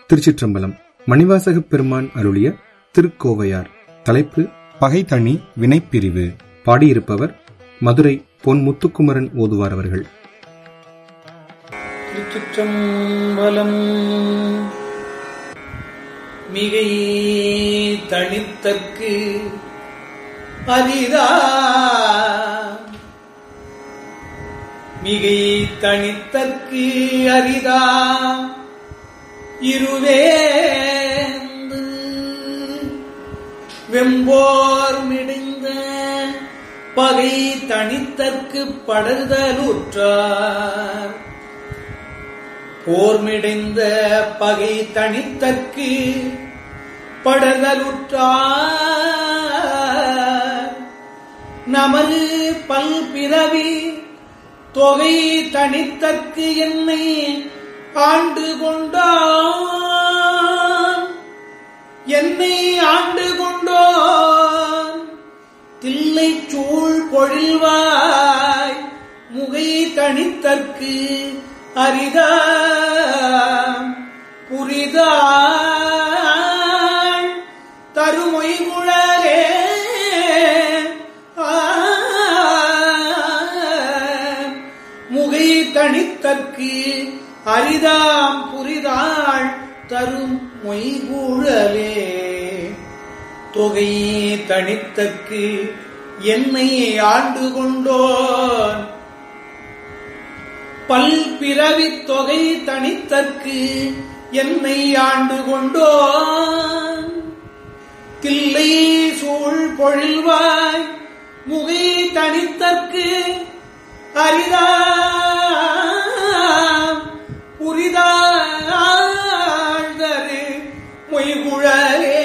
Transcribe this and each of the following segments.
திருச்சிற்றம்பலம் மணிவாசகப் பெருமான் அருளிய திருக்கோவையார் தலைப்பு பகைத்தனி வினைப்பிரிவு பாடியிருப்பவர் மதுரை பொன் முத்துக்குமரன் ஓதுவார் அவர்கள் திருச்சிற்றம்பலம் மிகை தனித்தற்கு அரிதா மிகை தனித்தற்கு அரிதா இருவேந்து வெம்போர் மிடைந்த பகை தனித்தற்கு படர்தலுற்றார் போர்மிடைந்த பகை தனித்தற்கு படதலுற்றார் நமது பல்பிறவி தொகை தனித்தற்கு என்னை ஆண்டு கொண்டான் என்னை ஆண்டு கொண்டோன் தில்லை சூழ் பொழில்வாய் முகை தனித்தற்கு அரிதா புரிதாள் தருமொய் குழலே முகை தனித்தற்கு அரிதாம் புரிதாள் தரும் மொய்குழலே தொகை தனித்தற்கு என்னை ஆண்டு கொண்டோன் பல்பிறவி தொகை தனித்தற்கு என்னை ஆண்டு கொண்டோன் தில்லை சூழ் பொழில்வாய் முகை தனித்தற்கு அரிதா புரிதாழ்தரு மொய்குழலே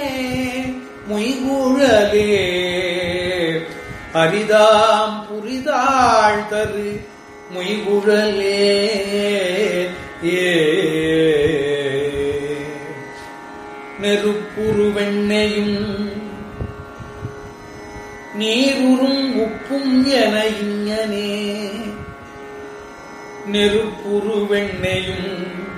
மொய்குழலே அரிதாம் புரிதாழ்தரு மொய்குழலே ஏ நெருப்புரு வெண்ணையும் நீருறும் உப்பும் என இங்கனே நெருப்புரு வெண்ணையும்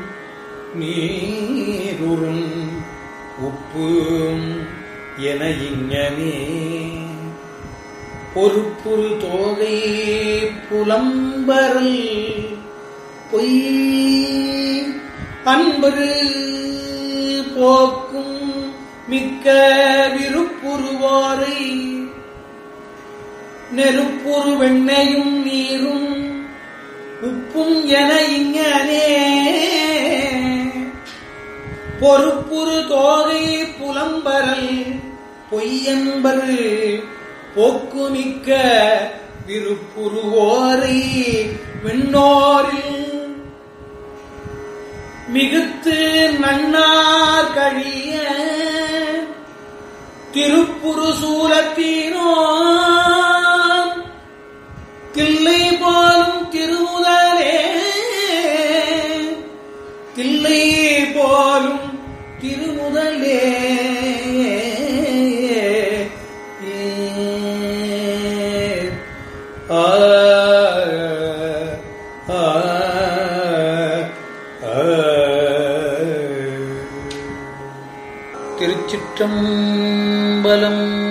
நீருறும் உப்பும் என இங்கனே பொறுப்புரு தோகை புலம்பரல் பொய் அன்பரு போக்கும் மிக்க விருப்புருவோரை நெருப்புரு வெண்ணையும் நீரும் உப்பும் என இங்கனே பொறுப்புரு தோகை புலம்பரல் பொய்யன்பரு போக்குமிக்க விருப்புருவோரை விண்ணோரில் மிகுத்து நன்னார் கழிய திருப்புரு சூலத்தீனோ தில்லை போலும் திருமுதலே தில்லை போலும் திருமுதலே ஆ ஆ திருச்சிற்றம்பலம்